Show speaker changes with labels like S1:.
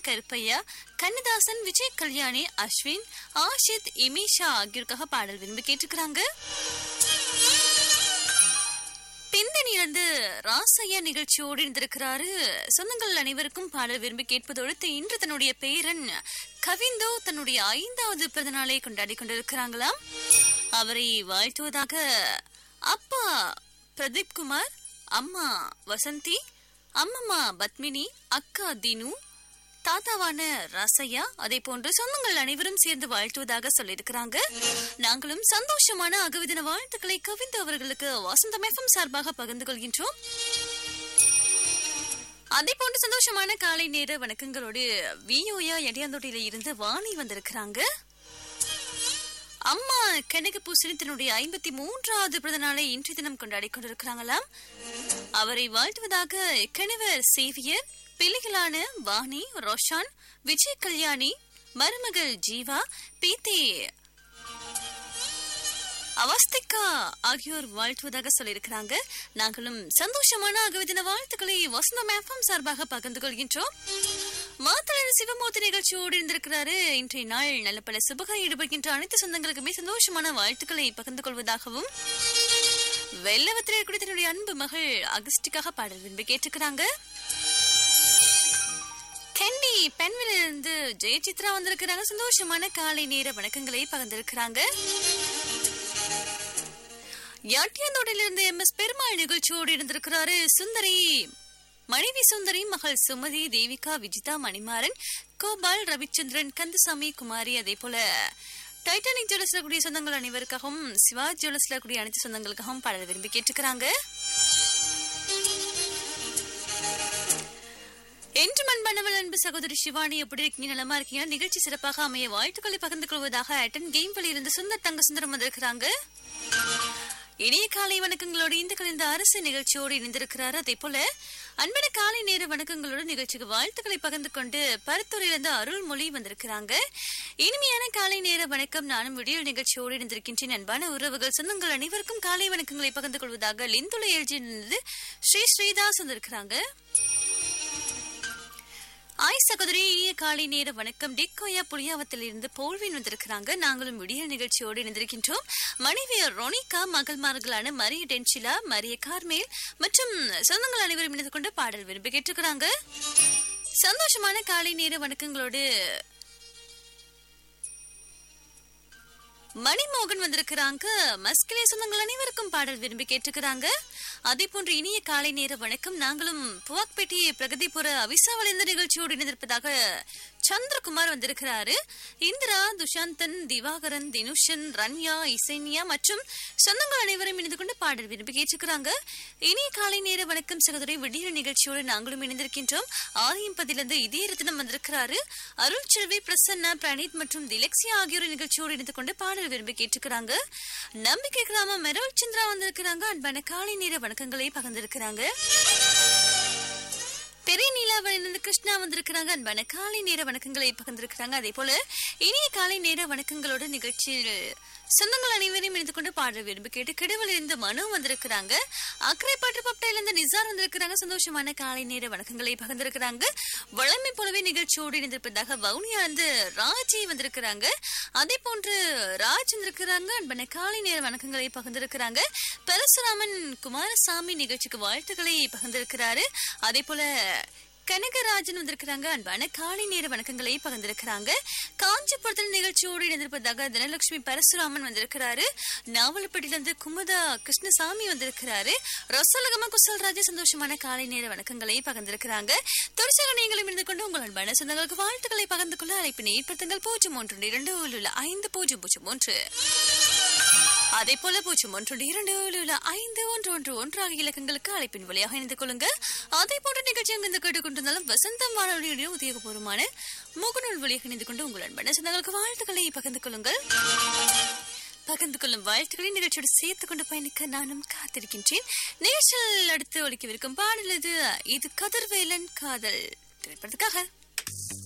S1: கருப்பையா கண்ணதாசன் விஜய் கல்யாணி அஸ்வின் ஆஷித் இமேஷா ஆகியோருக்காக பாடல் விரும்பி கேட்டுக்கிறாங்க பிந்தனியிலிருந்து ராசையா நிகழ்ச்சியோடு இருந்திருக்கிறாரு சொந்தங்கள் அனைவருக்கும் பாடல் விரும்பி கேட்பதோடு இன்று தன்னுடைய பேரன் கவிந்தோ தன்னுடைய ஐந்தாவது பிறந்த நாளை கொண்டாடி கொண்டிருக்கிறாங்களாம் அவரை வாழ்த்துவதாக அப்பா பிரதீப் குமார் அம்மா வசந்தி அம்மம்மா பத்மினி அக்கா தினு தாத்தாவான ரசையா அதே போன்று சொந்தங்கள் அனைவரும் சேர்ந்து வாழ்த்துவதாக சொல்லியிருக்கிறாங்க நாங்களும் சந்தோஷமான அகவிதின வாழ்த்துக்களை கவிந்து அவர்களுக்கு வசந்தம் எஃப்எம் சார்பாக பகிர்ந்து கொள்கின்றோம் அதே போன்று சந்தோஷமான காலை நேர வணக்கங்களோடு வியோயா எடியாந்தோட்டியில இருந்து வாணி வந்திருக்கிறாங்க அம்மா கனக பூசணி தன்னுடைய ஐம்பத்தி மூன்றாவது பிறந்த நாளை இன்றைய தினம் கொண்டாடி கொண்டிருக்கிறாங்களாம் அவரை வாழ்த்துவதாக கணவர் சேவியர் பிள்ளைகளான வாணி ரோஷான் விஜய் கல்யாணி மருமகள் ஜீவா பீத்தே அவஸ்திகா ஆகியோர் வாழ்த்துவதாக சொல்லியிருக்கிறாங்க நாங்களும் சந்தோஷமான அகவிதின வாழ்த்துக்களை வசந்தம் எஃப்எம் சார்பாக பகிர்ந்து கொள்கின்றோம் மாத்தளன் சிவமூர்த்தி நிகழ்ச்சியோடு இருந்திருக்கிறாரு இன்றைய நாள் நல்ல பல சுபக ஈடுபடுகின்ற அனைத்து சொந்தங்களுக்குமே சந்தோஷமான வாழ்த்துக்களை பகிர்ந்து கொள்வதாகவும் வெள்ளவத்திலே கூட தன்னுடைய அன்பு மகள் அகஸ்டிக்காக பாடல் விரும்பி கேட்டுக்கிறாங்க கண்டி பெண்விலிருந்து ஜெயசித்ரா வந்திருக்கிறாங்க சந்தோஷமான காலை நேர வணக்கங்களை பகிர்ந்திருக்கிறாங்க யாட்டியாந்தோட்டிலிருந்து எம் எஸ் பெருமாள் நிகழ்ச்சியோடு இருந்திருக்கிறாரு சுந்தரி மனைவி சுந்தரி மகள் சுமதி தேவிகா விஜிதா மணிமாறன் கோபால் ரவிச்சந்திரன் கந்தசாமி குமாரி அதே போல டைட்டானிக் ஜுவல்ஸ்ல கூடிய சொந்தங்கள் அனைவருக்காகவும் சிவா ஜுவல்ஸ்ல கூடிய அனைத்து சொந்தங்களுக்காகவும் பாடல் விரும்பி கேட்டுக்கிறாங்க என்று மண்பனவல் அன்பு சகோதரி சிவானி எப்படி இருக்கீங்க நலமா இருக்கீங்க நிகழ்ச்சி சிறப்பாக அமைய வாழ்த்துக்களை பகிர்ந்து கொள்வதாக அட்டன் கேம் இருந்து சுந்தர் தங்க சுந்தரம் வந்திருக்கிறாங்க இனிய காலை வணக்கங்களோடு இந்த கலந்த அரசு நிகழ்ச்சியோடு இணைந்திருக்கிறார் அதே போல அன்பான காலை நேர வணக்கங்களோடு நிகழ்ச்சிக்கு வாழ்த்துக்களை பகிர்ந்து கொண்டு பருத்துறையிலிருந்து அருள்மொழி வந்திருக்கிறாங்க இனிமையான காலை நேர வணக்கம் நானும் விடியல் நிகழ்ச்சியோடு இணைந்திருக்கின்றேன் அன்பான உறவுகள் சொந்தங்கள் அனைவருக்கும் காலை வணக்கங்களை பகிர்ந்து கொள்வதாக லிந்துளை எழுதி ஸ்ரீ ஸ்ரீதாஸ் வந்திருக்கிறாங்க ஆய் சகோதரி இனிய காலை நேர வணக்கம் டிக்கோயா புளியாவத்தில் இருந்து போல்வின் வந்திருக்கிறாங்க நாங்களும் விடியல் நிகழ்ச்சியோடு இணைந்திருக்கின்றோம் மனைவி ரொனிகா மகள்மார்களான மரிய டென்சிலா மரிய கார்மேல் மற்றும் சொந்தங்கள் அனைவரும் இணைந்து கொண்டு பாடல் விரும்பி கேட்டுக்கிறாங்க சந்தோஷமான காலை நேர வணக்கங்களோடு மணிமோகன் வந்திருக்கிறாங்க மஸ்கிலே சொந்தங்கள் அனைவருக்கும் பாடல் விரும்பி கேட்டுக்கிறாங்க அதே போன்று இனிய காலை நேர வணக்கம் நாங்களும் புவாக்பேட்டி பிரகதிபுர அவிசாவளிந்த நிகழ்ச்சியோடு இணைந்திருப்பதாக சந்திரகுமார் வந்திருக்கிறாரு இந்திரா துஷாந்தன் திவாகரன் தினுஷன் ரன்யா இசைன்யா மற்றும் சொந்தங்கள் அனைவரும் இணைந்து கொண்டு பாடல் விரும்பி கேட்டுக்கிறாங்க இனிய காலை நேர வணக்கம் சகோதரி விடியல் நிகழ்ச்சியோடு நாங்களும் இணைந்திருக்கின்றோம் ஆரியம் பதிலிருந்து இதே ரத்தினம் வந்திருக்கிறாரு அருள் செல்வி பிரசன்னா பிரணீத் மற்றும் திலக்ஸியா ஆகியோர் நிகழ்ச்சியோடு இணைந்து கொண்டு பாடல் விரும்பி கேட்டுக்கிறாங்க நம்பிக்கை கிராமம் மெரோல் சந்திரா வந்திருக்கிறாங்க அன்பான காலை நேர வணக்கங்களை பகிர்ந்திருக்கிறாங்க பெரிய நீலாவளிலிருந்து கிருஷ்ணா வந்திருக்கிறாங்க அன்பான காலை நேர வணக்கங்களை பகிர்ந்திருக்கிறாங்க அதே போல இனிய காலை நேர வணக்கங்களோட நிகழ்ச்சியில் சொந்தங்கள் அனைவரையும் இணைந்து கொண்டு பாடல் விரும்பி கேட்டு கிடுவில் இருந்து மனு வந்திருக்கிறாங்க அக்கரைப்பாட்டு பப்டையில இருந்து நிசார் வந்திருக்கிறாங்க சந்தோஷமான காலை நேர வணக்கங்களை பகிர்ந்திருக்கிறாங்க வளமை போலவே நிகழ்ச்சியோடு இணைந்திருப்பதாக வவுனியா இருந்து ராஜி வந்திருக்கிறாங்க அதே போன்று ராஜ் வந்திருக்கிறாங்க அன்பான காலை நேர வணக்கங்களை பகிர்ந்திருக்கிறாங்க பரசுராமன் குமாரசாமி நிகழ்ச்சிக்கு வாழ்த்துக்களை பகிர்ந்திருக்கிறாரு அதே போல கனகராஜன் வந்திருக்கிறாங்க அன்பான காலை நேர வணக்கங்களை பகிர்ந்திருக்கிறாங்க காஞ்சிபுரத்தில் நிகழ்ச்சியோடு இணைந்திருப்பதாக தனலட்சுமி பரசுராமன் வந்திருக்கிறாரு நாவலப்பட்டியிலிருந்து குமுதா கிருஷ்ணசாமி வந்திருக்கிறாரு ரசலகமா குசல்ராஜ சந்தோஷமான காலை நேர வணக்கங்களை பகிர்ந்திருக்கிறாங்க தொழிற்சாக நீங்களும் இருந்து கொண்டு உங்கள் அன்பான சொந்தங்களுக்கு வாழ்த்துக்களை பகிர்ந்து கொள்ள அழைப்பினை ஏற்படுத்துங்கள் பூஜ்ஜியம் ஒன்று இரண்டு உள்ள ஐந்து பூஜ்ஜியம் பூஜ்ஜியம் ஒன்று அதே போல பூஜ்ஜியம் ஒன்று இரண்டு உள்ள ஐந்து ஒன்று ஒன்று ஒன்று ஆகிய இலக்கங்களுக்கு அழைப்பின் வழியாக இணைந்து கொள்ளுங்க அதே போன்ற நிகழ்ச்சி அங்கிருந்து கேட்டுக்கொண்டிருந்தாலும் வசந்தம் வானொலியுடைய உத்தியோகபூர்வமான முகநூல் வழியாக இணைந்து கொண்டு உங்கள் அன்பான சொந்தங்களுக்கு வாழ்த்துக்களை பகிர்ந்து கொள்ளுங்கள் பகிர்ந்து கொள்ளும் வாழ்த்துக்களை நிகழ்ச்சியோடு சேர்த்துக் கொண்டு பயணிக்க நானும் காத்திருக்கின்றேன் நிகழ்ச்சியில் அடுத்து ஒழிக்கவிருக்கும் பாடல் இது இது கதிர்வேலன் காதல் திரைப்படத்துக்காக